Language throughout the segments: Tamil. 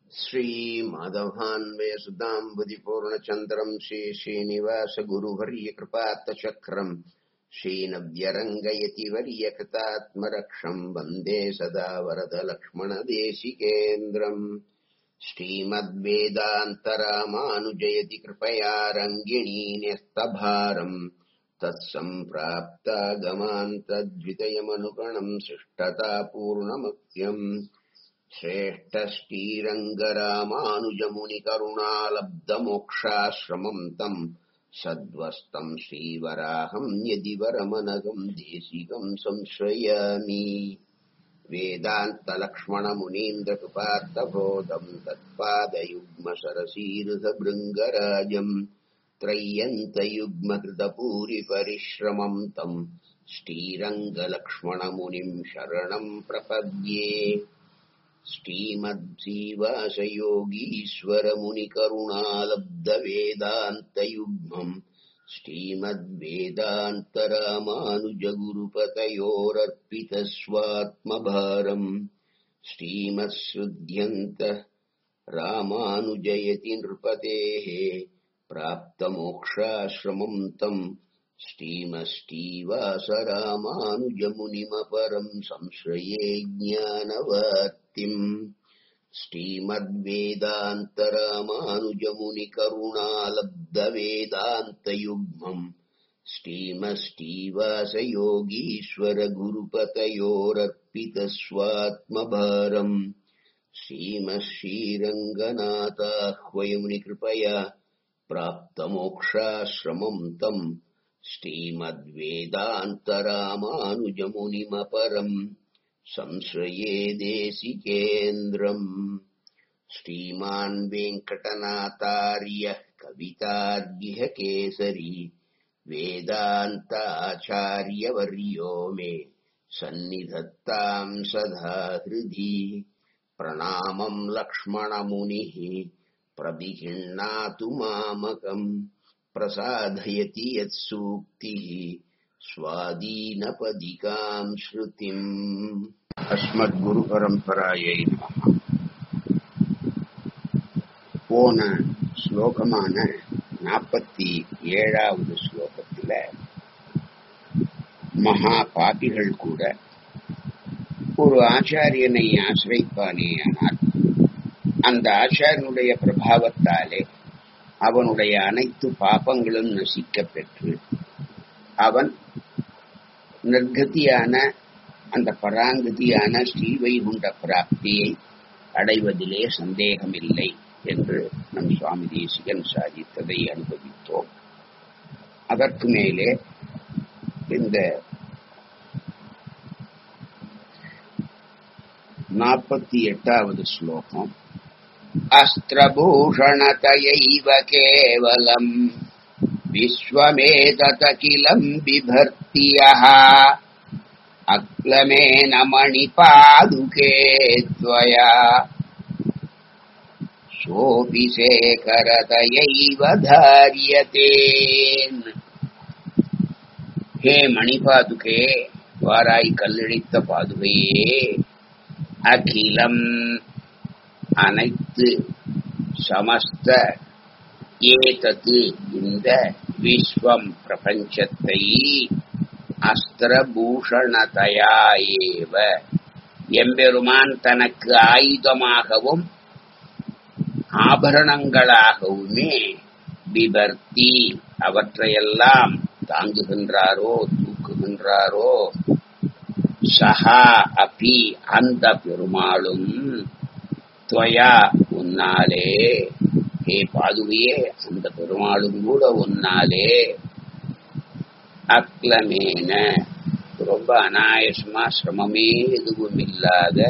श्रीमाधवान्वयसुताम्बुदिपूर्णचन्द्रम् श्रीश्रीनिवासगुरुवर्यकृपात्तचक्रम् श्रीनव्यरङ्गयति वर्यकृतात्मरक्षम् वन्दे सदा वरदलक्ष्मणदेशिकेन्द्रम् श्रीमद्वेदान्तरामानुजयति कृपया रङ्गिणी न्यस्तभारम् तत्सम्प्राप्तागमान्तद्वितयमनुगणम् शिष्टतापूर्णमत्यम् श्रेष्ठश्रीरङ्गरामानुजमुनिकरुणालब्धमोक्षाश्रमम् तम् सद्वस्तम् श्रीवराहम् यदि वरमनघम् देशिकम् संश्रयामि वेदान्तलक्ष्मणमुनीन्द्रकृपार्थबोधम् तत्पादयुग्मसरसीरुधभृङ्गराजम् त्रय्यन्तयुग्मकृतपूरिपरिश्रमम् तम् श्रीरङ्गलक्ष्मणमुनिम् शरणम् प्रपद्ये श्रीमद्जीवासयोगीश्वरमुनिकरुणालब्धवेदान्तयुग्मम् श्रीमद्वेदान्तरामानुजगुरुपतयोरर्पितस्वात्मभारम् श्रीमत्सृध्यन्त रामानुजयति नृपतेः प्राप्तमोक्षाश्रमम् तम् श्रीमष्टीवासरामानुजमुनिमपरम् संश्रये ज्ञानवर्तिम् श्रीमद्वेदान्तरामानुजमुनिकरुणालब्धवेदान्तयुग्मम् श्रीमष्टीवासयोगीश्वरगुरुपतयोरर्पितस्वात्मभारम् श्रीमश्रीरङ्गनाथाह्वयमुनिकृपया प्राप्तमोक्षाश्रमम् तम् श्रीमद्वेदान्तरामानुजमुनिमपरम् संश्रये देशिकेन्द्रम् श्रीमान् वेङ्कटनाथार्यः कवितार्यः केसरी वेदान्ताचार्यवर्यो मे सन्निधत्ताम् सदा हृदि प्रणामम् लक्ष्मणमुनिः प्रविहिण्णातु मामकम् प्रसादयति यत्सूक्तिः स्वादीनपदिकाम् श्रुतिम् अस्मद्குರುಪರಂಪರಾயை போன ஸ்லோகமான நாற்பத்தி ஏழாவது ஸ்லோகத்துல மகா பாபிகள் கூட ஒரு ஆச்சாரியனை ஆசிரிப்பானேயானால் அந்த ஆச்சாரியனுடைய பிரபாவத்தாலே அவனுடைய அனைத்து பாபங்களும் நசிக்க பெற்று அவன் நிர்கதியான அந்த பராங்கதியான ஸ்ரீவைகுண்ட பிராப்தியை அடைவதிலே சந்தேகமில்லை என்று நம் சுவாமி தேசிகன் சாதித்ததை அனுபவித்தோம் அதற்கு மேலே இந்த நாற்பத்தி எட்டாவது ஸ்லோகம் अस्त्रभूषणतयैव केवलम् विश्वमेततकिलम् बिभर्ति यः अक्लमेन मणिपादुके त्वया सोऽपि शेखरतयैव धार्यते हे மணிபாதுகே வாராய் கல்லெழித்த பாதுகையே அகிலம் அனைத்து சமஸ்த ஏதத்து இந்த விஸ்வம் பிரபஞ்சத்தை அஸ்திரபூஷணதையா ஏவ எம்பெருமான் தனக்கு ஆயுதமாகவும் ஆபரணங்களாகவுமே விபர்த்தி அவற்றையெல்லாம் தாங்குகின்றாரோ தூக்குகின்றாரோ சஹா அபி அந்த பெருமாளும் துவயா உன்னாலே ஹே பாதுகையே அந்த பெருமாளும் கூட உன்னாலே அக்லமேன ரொம்ப அனாயசமா சிரமமே எதுவும் இல்லாத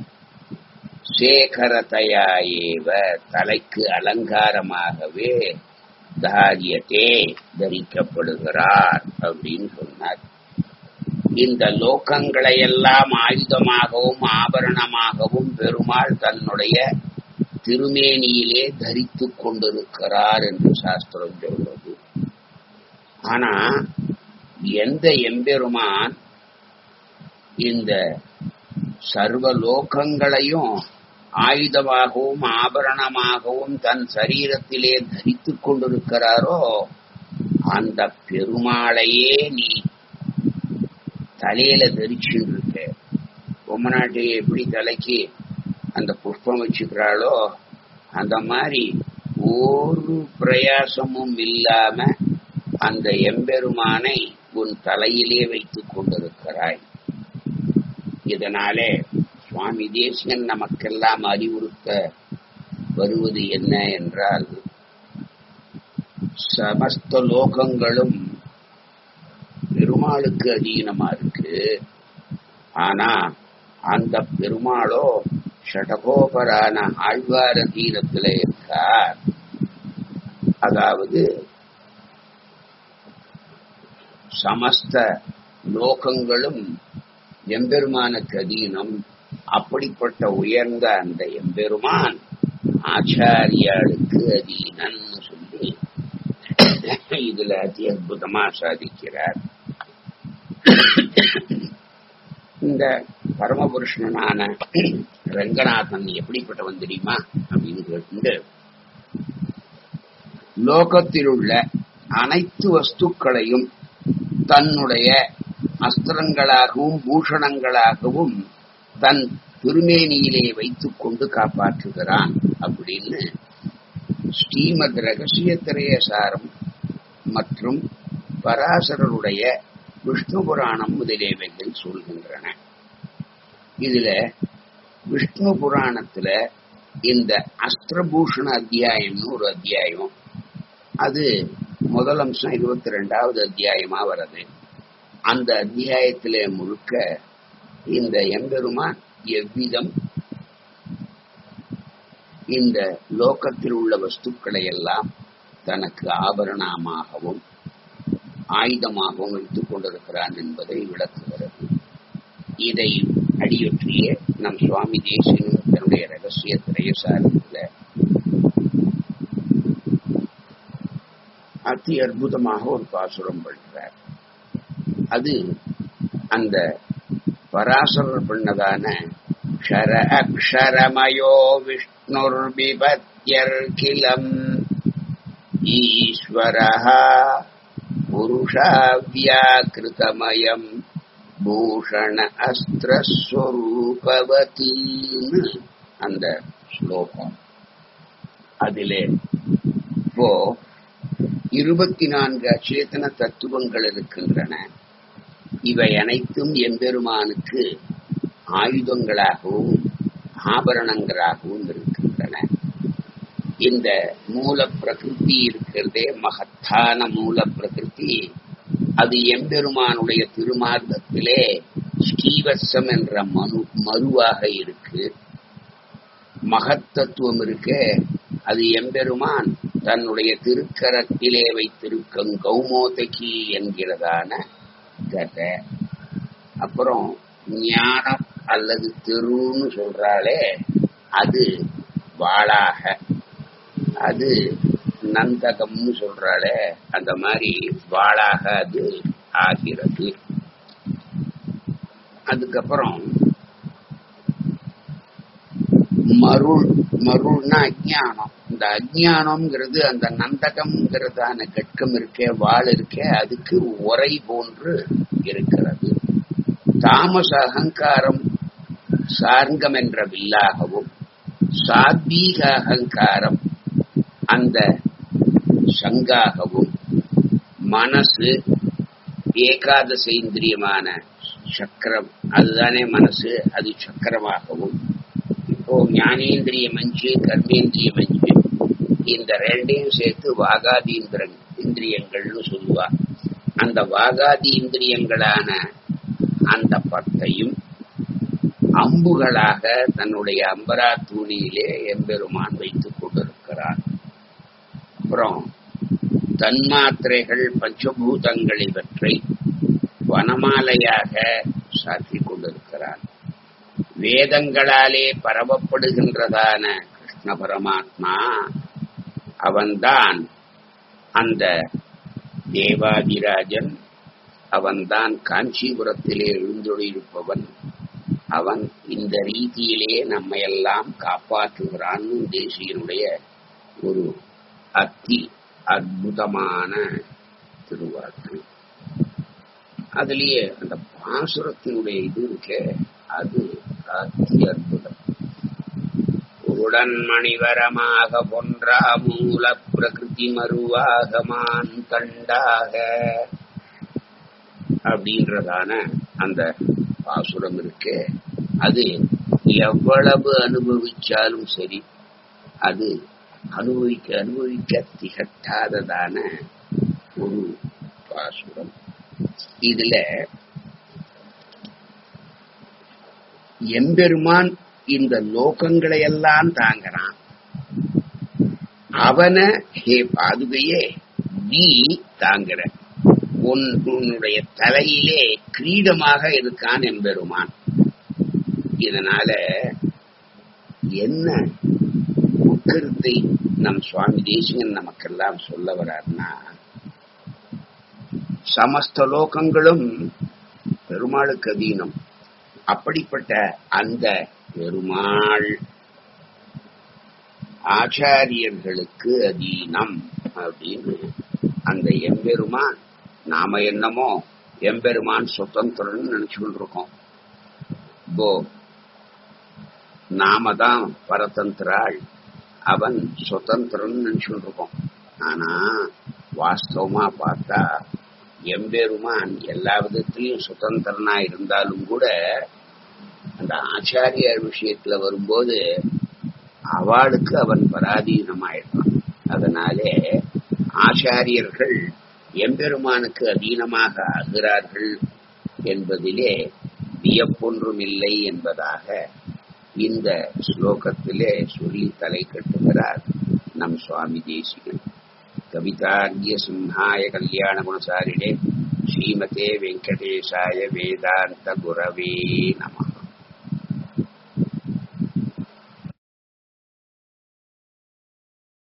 சேகரதையா ஏவ தலைக்கு அலங்காரமாகவே தாரியத்தே தரிக்கப்படுகிறார் அப்படின்னு சொன்னார் இந்த லோகங்களை எல்லாம் ஆயுதமாகவும் ஆபரணமாகவும் பெருமாள் தன்னுடைய திருமேனியிலே தரித்து கொண்டிருக்கிறார் என்று சாஸ்திரம் சொல்றது ஆனா எந்த எம்பெருமான் இந்த சர்வ லோகங்களையும் ஆயுதமாகவும் ஆபரணமாகவும் தன் சரீரத்திலே தரித்துக் கொண்டிருக்கிறாரோ அந்த பெருமாளையே நீ தலையில தரிச்சுட்டு இருக்க பொம்மநாட்டி எப்படி தலைக்கு அந்த புஷ்பம் வச்சுக்கிறாளோ அந்த மாதிரி ஒரு பிரயாசமும் இல்லாம அந்த எம்பெருமானை உன் தலையிலே வைத்துக் கொண்டிருக்கிறாய் இதனாலே சுவாமி தேசியன் நமக்கெல்லாம் அறிவுறுத்த வருவது என்ன என்றால் சமஸ்த லோகங்களும் பெருமாளுக்கு அதீனமா இருக்கு ஆனா அந்த பெருமாளோ ஷடகோபரான ஆழ்வார தீரத்துல இருக்கார் அதாவது சமஸ்த லோகங்களும் எம்பெருமானுக்கு அதீனம் அப்படிப்பட்ட உயர்ந்த அந்த எம்பெருமான் ஆச்சாரியாளுக்கு அதீனன்னு சொல்லி இதுல அதி அற்புதமா சாதிக்கிறார் இந்த பரமபுருஷனான ரங்கநாதன் எப்படிப்பட்டவன் தெரியுமா அப்படின்னு கேட்டு லோகத்தில் உள்ள அனைத்து வஸ்துக்களையும் தன்னுடைய அஸ்திரங்களாகவும் பூஷணங்களாகவும் தன் திருமேனியிலே வைத்துக் கொண்டு காப்பாற்றுகிறான் அப்படின்னு ஸ்ரீமத் ரகசியத்திரயசாரம் மற்றும் பராசரருடைய விஷ்ணு புராணம் முதலியவைகள் சொல்கின்றன இதுல விஷ்ணு புராணத்துல இந்த அஸ்திரபூஷண அத்தியாயம்னு ஒரு அத்தியாயம் அது முதல் அம்சம் இருபத்தி ரெண்டாவது அத்தியாயமா வருது அந்த அத்தியாயத்திலே முழுக்க இந்த எம்பெருமான் எவ்விதம் இந்த லோகத்தில் உள்ள வஸ்துக்களை எல்லாம் தனக்கு ஆபரணமாகவும் ஆயுதமாகவும் வைத்துக் கொண்டிருக்கிறான் என்பதை விளக்குகிறது இதை அடியொற்றிய நம் சுவாமி தேசியனும் தன்னுடைய ரகசிய திரையசாரத்தில் அதி அற்புதமாக ஒரு பாசுரம் படுகிறார் அது அந்த பராசரர் பண்ணதான க்ஷர அக்ஷரமயோ விஷ்ணுர் விபத்யர்கிலம் ஈஸ்வரः புருஷாவியாக்கிருதமயம் பூஷண அஸ்திரஸ்வரூபவத்தின்னு அந்த ஸ்லோகம் அதிலே இப்போ இருபத்தி நான்கு அச்சேதன தத்துவங்கள் இருக்கின்றன இவை அனைத்தும் எம்பெருமானுக்கு ஆயுதங்களாகவும் ஆபரணங்களாகவும் இருக்கின்றன இந்த மூல பிரகிருதி இருக்கிறதே மகத்தான மூல பிரகிருதி அது எம்பெருமானுடைய திருமார்க்கத்திலே ஸ்ரீவத்சம் என்ற மனு மருவாக இருக்கு மகத்தத்துவம் இருக்க அது எம்பெருமான் தன்னுடைய திருக்கரத்திலே வைத்திருக்கும் கௌமோதகி என்கிறதான கதை அப்புறம் ஞானம் அல்லது தெருன்னு சொல்றாளே அது வாளாக அது நந்தகம்னு சொல்றாளே அந்த மாதிரி வாளாக அது ஆகிறது அதுக்கப்புறம் மருள் மருள்னா அஜ்ஞானம் இந்த அஜ்ஞானம்ங்கிறது அந்த நந்தகம்ங்கிறதான கட்கம் இருக்கே வாள் இருக்கே அதுக்கு உரை போன்று இருக்கிறது தாமச அகங்காரம் சார்கம் என்ற வில்லாகவும் சாத்வீக அகங்காரம் அந்த சங்காகவும் மனசு ஏகாதச இந்திரியமான சக்கரம் அதுதானே மனசு அது சக்கரமாகவும் இப்போ ஞானேந்திரிய மஞ்சு கர்மேந்திரிய மஞ்சு இந்த ரெண்டையும் சேர்த்து வாகாதி இந்திர இந்திரியங்கள்னு சொல்லுவா அந்த வாகாதி இந்திரியங்களான அந்த பத்தையும் அம்புகளாக தன்னுடைய அம்பரா தூணியிலே எம்பெருமான் வைத்துக் கொண்டிருக்கிறார் அப்புறம் தன்மாத்திரைகள் பஞ்சபூதங்கள் இவற்றை வனமாலையாக சாற்றிக் கொண்டிருக்கிறார் வேதங்களாலே பரவப்படுகின்றதான கிருஷ்ண பரமாத்மா அவன்தான் அந்த தேவாதிராஜன் அவன்தான் காஞ்சிபுரத்திலே எழுந்தொழியிருப்பவன் அவன் இந்த ரீதியிலே நம்மையெல்லாம் காப்பாற்றுகிறான்னு தேசியனுடைய ஒரு அத்தி அற்புதமான திருவாக்கு அதுலயே அந்த பாசுரத்தினுடைய இது இருக்க அது அத்தி அற்புதம் உடன் மணிவரமாக பொன்றா மூல பிரகிருதி மருவாக மான் தண்டாக அப்படின்றதான அந்த பாசுரம் இருக்கு அது எவ்வளவு அனுபவிச்சாலும் சரி அது அனுபவிக்க அனுபவிக்க திகட்டாததான ஒரு பாசுரம் இதுல எம்பெருமான் இந்த லோகங்களை எல்லாம் தாங்கிறான் அவனை ஹே பாதுகையே நீ தாங்குற உன் உன்னுடைய தலையிலே கிரீடமாக இருக்கான் எம்பெருமான் இதனால என்ன உட்கருத்தை நம் சுவாமி தேசிகன் நமக்கெல்லாம் சொல்ல வர்றாருன்னா சமஸ்த லோகங்களும் பெருமாளுக்கு அதீனம் அப்படிப்பட்ட அந்த பெருமாள் ஆச்சாரியர்களுக்கு அதீனம் அப்படின்னு அந்த எம்பெருமான் நாம என்னமோ எம்பெருமான் சுதந்திரம்னு நினைச்சுக்கிட்டு இருக்கோம் இப்போ நாம தான் பரதந்திராள் அவன் சுதந்திரம்னு நினைச்சுட்டு இருக்கோம் ஆனா வாஸ்தவமா பார்த்தா எம்பெருமான் எல்லா விதத்திலையும் சுதந்திரனா இருந்தாலும் கூட அந்த ஆச்சாரியார் விஷயத்துல வரும்போது அவளுக்கு அவன் பராதீனமாயிடுறான் அதனாலே ஆச்சாரியர்கள் எம்பெருமானுக்கு அதீனமாக ஆகிறார்கள் என்பதிலே வியப்பொன்றும் இல்லை என்பதாக இந்த ஸ்லோகத்திலே சொல்லி தலை கட்டுகிறார் நம் சுவாமி தேசிகன் கவிதார்கிய சிம்ஹாய கல்யாண குணசாரிடே ஸ்ரீமதே வெங்கடேசாய வேதாந்த குரவே நம